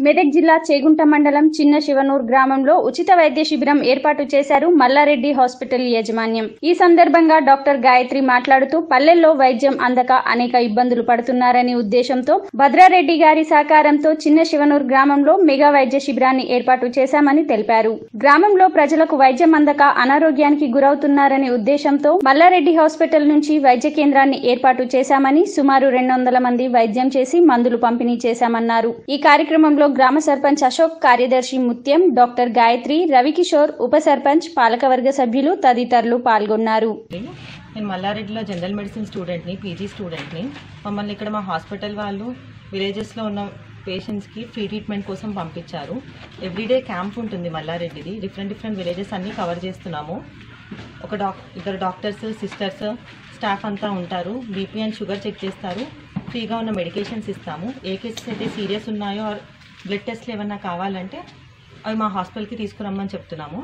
మెదక్ జిల్లా చేగుంట మండలం చిన్న శివనూర్ గ్రామంలో ఉచిత వైద్య శిబిరం ఏర్పాటు చేశారు మల్లారెడ్డి హాస్పిటల్ యాజమాన్యం ఈ సందర్భంగా డాక్టర్ గాయత్రి మాట్లాడుతూ పల్లెల్లో వైద్యం అందక అనేక ఇబ్బందులు పడుతున్నారని ఉద్దేశంతో భద్రారెడ్డి గారి సహకారంతో చిన్న శివనూర్ గ్రామంలో మెగా వైద్య శిబిరాన్ని ఏర్పాటు చేశామని తెలిపారు గ్రామంలో ప్రజలకు వైద్యం అందక అనారోగ్యానికి గురవుతున్నారనే ఉద్దేశంతో మల్లారెడ్డి హాస్పిటల్ నుంచి వైద్య కేంద్రాన్ని ఏర్పాటు చేశామని సుమారు రెండు వందల మంది వైద్యం చేసి మందులు పంపిణీ చేశామన్నారు ఈ కార్యక్రమంలో గ్రామ సర్పంచ్ అశోక్ కార్యదర్శి ముత్యం డాక్టర్ గాయత్రి రవికిషోర్ ఉప సర్పంచ్ పాలకవర్గ సభ్యులు తదితరులు పాల్గొన్నారు నేను మల్లారెడ్డిలో జనరల్ మెడిసిన్ స్టూడెంట్ని పీజీ స్టూడెంట్ని మమ్మల్ని ఇక్కడ మా హాస్పిటల్ వాళ్ళు విలేజెస్లో ఉన్న పేషెంట్స్కి ఫ్రీ ట్రీట్మెంట్ కోసం పంపించారు ఎవ్రీడే క్యాంప్ ఉంటుంది మల్లారెడ్డిది డిఫరెంట్ డిఫరెంట్ విలేజెస్ అన్నీ కవర్ చేస్తున్నాము ఒక డాక్ ఇద్దరు డాక్టర్స్ సిస్టర్స్ స్టాఫ్ అంతా ఉంటారు బీపీ అండ్ షుగర్ చెక్ చేస్తారు ఫ్రీగా ఉన్న మెడికేషన్స్ ఇస్తాము ఏ కేసెస్ అయితే సీరియస్ ఉన్నాయో ఆర్ బ్లడ్ టెస్ట్లు ఏమన్నా కావాలంటే అవి మా హాస్పిటల్కి తీసుకురమ్మని చెప్తున్నాము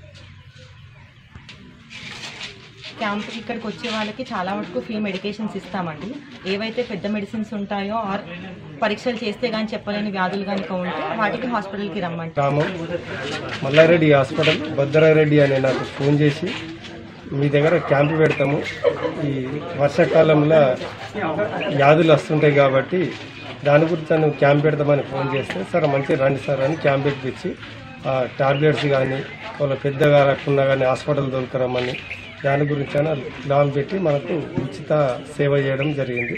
క్యాంప్ ఇక్కడికి వచ్చే వాళ్ళకి చాలా వరకు ఫ్రీ మెడికేషన్స్ ఇస్తామండి ఏవైతే పెద్ద మెడిసిన్స్ ఉంటాయో ఆర్ పరీక్షలు చేస్తే కానీ చెప్పలేని వ్యాధులు కనుక ఉంటే వాటికి హాస్పిటల్కి రమ్మంటారు గ్రామం మల్లారెడ్డి హాస్పిటల్ భద్రారెడ్డి అనే నాకు ఫోన్ చేసి మీ దగ్గర క్యాంపు పెడతాము ఈ వర్షాకాలంలో వ్యాధులు వస్తుంటాయి కాబట్టి దాని గురించి నన్ను క్యాంప్ పెడతామని ఫోన్ చేస్తే సార్ మంచి రండి సార్ అని క్యాంప్ పెట్టించి టాబ్లెట్స్ కానీ వాళ్ళ పెద్దగా రాకుండా కానీ హాస్పిటల్ దొరకరమ్మని దాని గురించి అని లాన్ పెట్టి మనకు ఉచిత సేవ చేయడం జరిగింది